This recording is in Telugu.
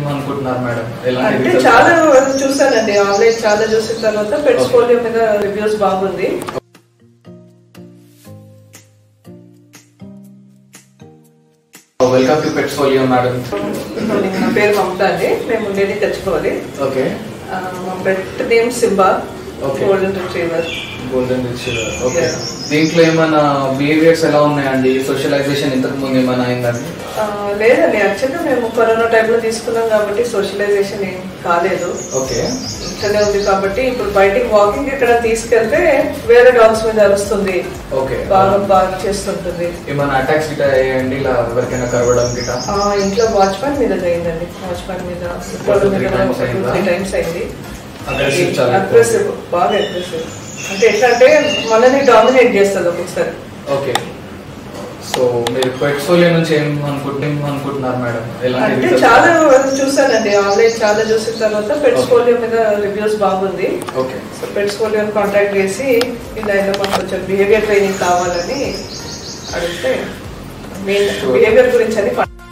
ఏమనుకుంటున్నారు మేడం ఎలాంటి అంటే results? చాలా చూసానండి ఆన్లైన్ చాలా చూసిన తర్వాత పెట్స్ పోలియో మీద రివ్యూస్ బాగుంది welcome to pets folio madam నా పేరు మమత అండి మేము ఉండేది తెచ్చుకోవాలి ఓకే ఆ, మా pet name Simba Okay. Golden retriever golden రిచ్ ఓకే Yeah. దీంట్లో ఏమైనా బిహేవియర్స్ ఎలా ఉన్నాయండి సోషలైజేషన్ ఇంతకు ముందు ఏమైనా అయిందండి లేదండి యాక్చువల్గా మేము కరోనా టైంలో తీసుకున్నాం కాబట్టి సోషలైజేషన్ ఏం కాలేదు ఓకే ఇంట్లోనే ఉంది కాబట్టి ఇప్పుడు బయటికి వాకింగ్ ఎక్కడ తీసుకెళ్తే వేరే డాగ్స్ మీద అరుస్తుంది ఓకే బాగా బాగా చేస్తుంటుంది ఏమైనా అటాక్స్ గిట్ట అయ్యండి ఇలా ఎవరికైనా కరవడం గిట్ట ఆ, ఇంట్లో వాచ్మెన్ మీద అయిందండి వాచ్మెన్ మీద Two, three times అయిందా? త్రీ టైమ్స్ అయింది Aggressive చాలా ఎక్కువ. అగ్రెసివ్ బాగా అగ్రెసివ్ అంటే ఎట్లా అంటే మనని డామినేట్ చేస్తుంది ఒక్కొక్కసారి ఓకే సో మీరు పెట్స్ ఫోలియో నుంచి ఏం అనుకుంటు అనుకుంటున్నారు మేడం ఎలాంటి అంటే results? చాలా చూసానండి ఆన్లైన్ చాలా చూసిన తర్వాత పెట్స్ Okay. పోలియో మీద రివ్యూస్ బాగుంది okay so pets folio contact చేసి ఇలా ఇలా మాకు కొంచెం బిహేవియర్ ట్రైనింగ్ కావాలని అడిగితే మెయిన్ Sure. బిహేవియర్ గురించి అని